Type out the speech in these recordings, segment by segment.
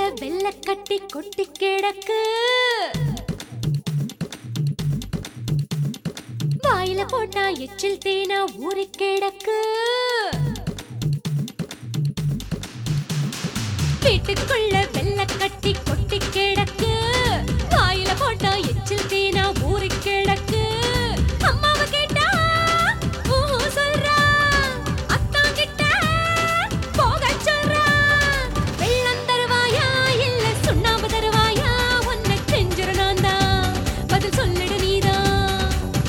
வெள்ள கட்டி கொட்டி கிடக்கு வாயில போட்டா எச்சில் தேனா ஊறி கிடக்கு வீட்டுக்குள்ள வெள்ள கட்டி கொட்டி கிடக்கு வாயில போட்டா எச்சில் தேனா ஊறி கிடக்கு அம்மாவை கேட்டா ஊ சொல்றா அத்தா கிட்ட போக சொல்றா வெள்ளம் தருவாயா இல்ல சுண்ணாம்பு தருவாயா உன்னை செஞ்சிரு நான் தான் பதில் சொல்லிடு நீதான்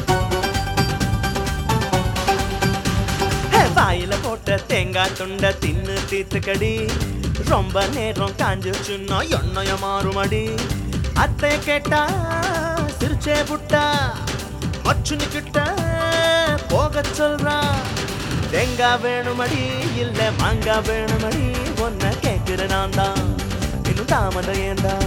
ஹே, வாயில போட்ட தேங்காய் துண்ட தின்னு தீத்துக்கடி ரொம்ப நேரம் காஞ்சிச்சுன்னா எண்ணெய மாறுமடி அத்தை கேட்டா சிரிச்சே புட்டா மச்சுனு கிட்ட போக சொல்றா தேங்காய் வேணுமடி இல்ல மாங்காய் வேணுமடி ஒன்ன கேக்குற நான் தான் இன்னும் தாமதம் ஏண்டா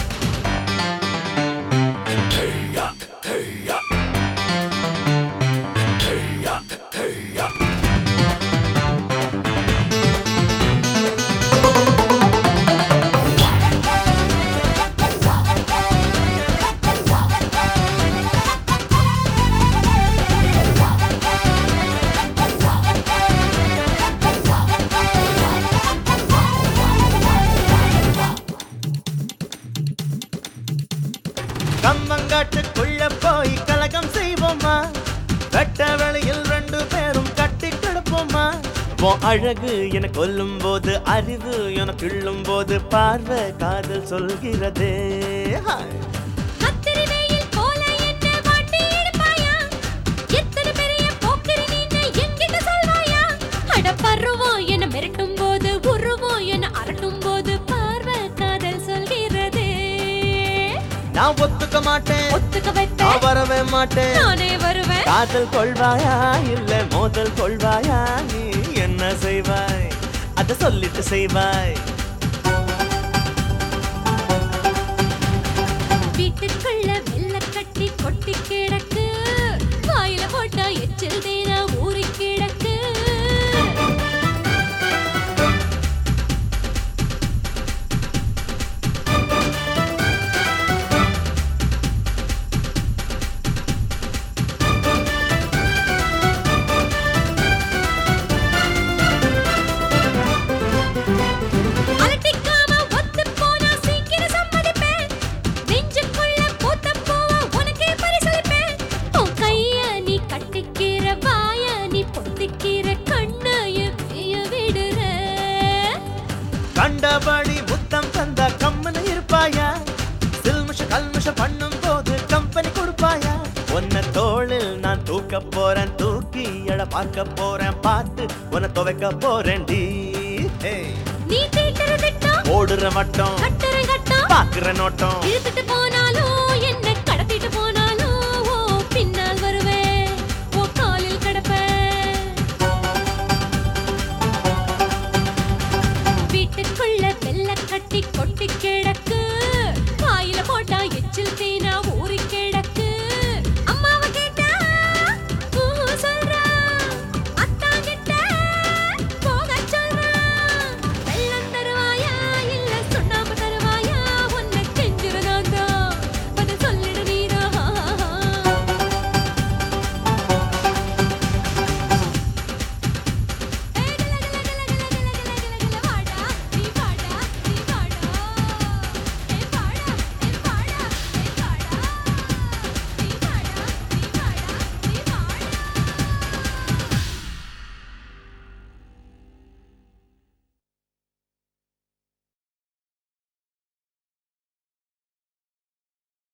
கம்மங்காட்டுக்குள்ள போய் கலகம் செய்வோமா வெட்ட வெளியில் ரெண்டு பேரும் கட்டி கிடப்போமா உன் அழகு என கொல்லும் போது அறிவு என கிள்ளும் போது பார்வை காதல் சொல்கிறதே ஹாய். கத்திரி வெயில் போல என்ன வாட்டி எடுப்பாயா? எத்தனை பெரிய போக்கிரி நீன்னு என்கிட்ட சொல்வாயா? அட பருவம் என்னை மிரட்டும் போது, உருவம் என்னை அரட்டும் போது, பார்வை காதல் சொல்கிறதே. நான் ஒத்துக்க மாட்டேன் ஒத்துக்க வைப்பேன், நான் வரவே மாட்டேன் நானே வருவேன். காதல் கொள்வாயா இல்ல மோதல் கொள்வாயா நீ என்ன செய்வாய் அத சொல்லிட்டு செய்வாய் வீட்டுக்குள்ள வெள்ள கட்டி கொட்டி கிடக்கு வாயில போட்டா எச்சில் தேனா ஊறி கிடக்கு அலட்டிக்காம ஒத்து போனா சீக்கிரம் சம்மதிப்பேன். நெஞ்சுக்குள்ள பூத்த பூவ உனக்கே பரிசளிப்பேன். உன் கைய நீ கட்டிக்கிற, வாய நீ பொத்திக்கிற, கண்ணைய பிய விடுற. கண்டபடி முத்தம் தந்தா கம்மனு இருப்பாயா சில்மிஷ கல்மிஷ பண்ணும் போது கம்பெனி கொடுப்பாயா உன்னை தோளில் நான் தூக்க போறேன் தூக்கி எழ பார்க்க போறேன் பார்த்து உன்னை துவைக்க போறேன் டி நீ தீட்டுற திட்டம், ஓடுற மட்டம் கட்டுற கட்டம், பாக்குற நோட்டம் இழுத்துட்டு போனா